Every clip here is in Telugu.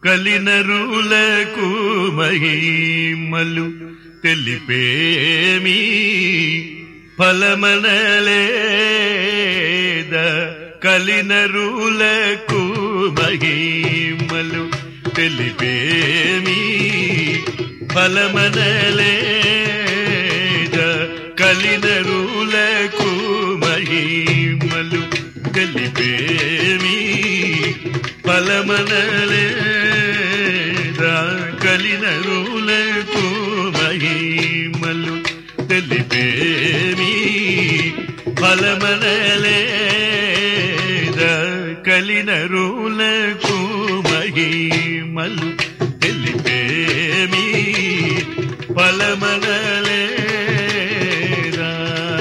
కలినరులకు మహిమలు తెలిపేమి ఫలమనలేద కలినరులకు మహిమలు తెలిపేమి ఫలమనలేద కలినరులకు మహిమలు తెలిపేమి ఫలమనలేదా కలినరులకు మహిమలు తెలిపేమి ఫలమనలేదా కలినరులకు మహిమలు తెలిపేమి ఫలమనలేదా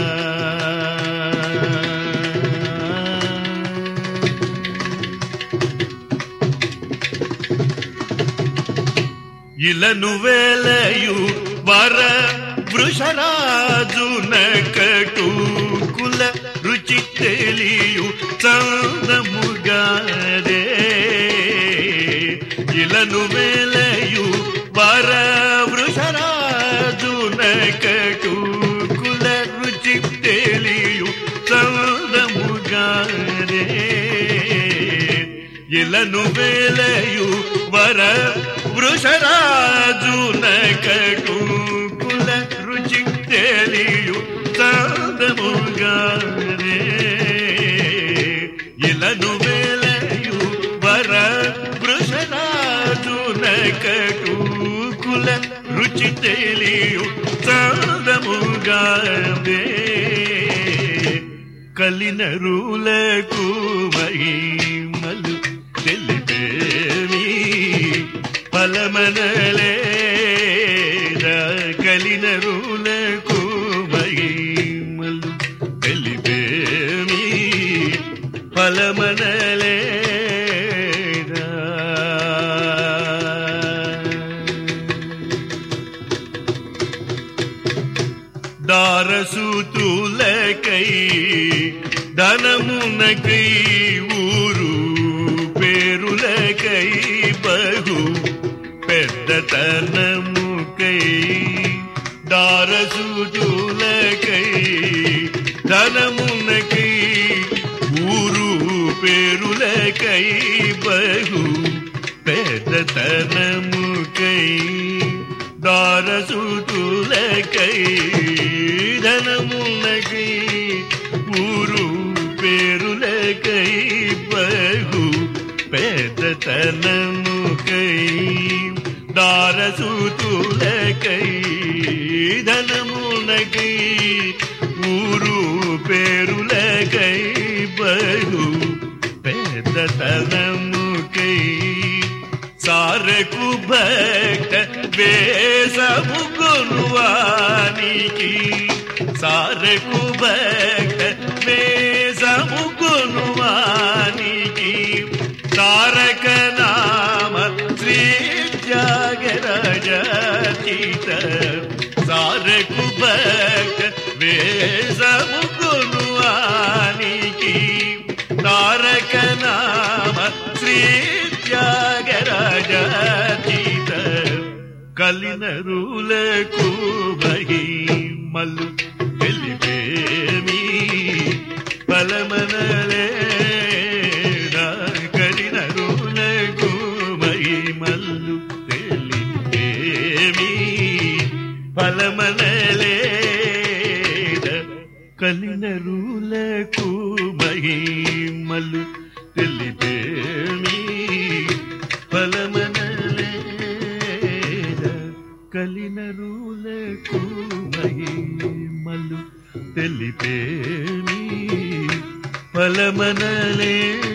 ఇలను వేలయు వర వృషరాజు నకటు కుల రుచి తెలియు చందముగారే ఇలను వేలయు వర వృషరాజు నకటు కుల రుచి తెలియు చందముగారే ఇలను వేలయు వర వృషరాజు నకటు కుల రుచి తెలియు సాధముగారే ఇలను వేలయు వర వృషరాజు నకటు కుల రుచి తెలియు సాధముగారే కలినరులకు మహిమలు తెలిపేమి ఫలమనలేదా కలినరులకు మహిమలు తెలిపేమి ఫలమనలేదా దారసూతులకై ధనమునకై ఊరు పేరులకై బహు పెద్దతనముకై దారసూతులకై ధనమునకై ఊరు పేరులకై బహు పెద్దతనముకై దారసుతులకై ధనమునకై ఊరు పేరులకై బహు పెద్దతనముకై దారసుతులకై ధనమునకై ఊరు పేరులకై బహు పెద్దతనముకై సారకు భక్త వేసము కొనువానికి సారకు భక్త వేసము కొనువానికి తారక నామ శ్రీ త్యాగరాజీత సారకు భక్త వేసము కొనువానికి తారక నామ శ్రీ త్యాగరాజీత కలినరులకు మహిమలు తెలిపేమి ఫలమనలేదా కలినరులకు మహిమలు తెలిపేమి ఫలమనలేదా కలినరులకు మహిమలు తెలిపేమి ఫలమనలేద కలినరులకు మహిమలు తెలిపేమి ఫలమనలేద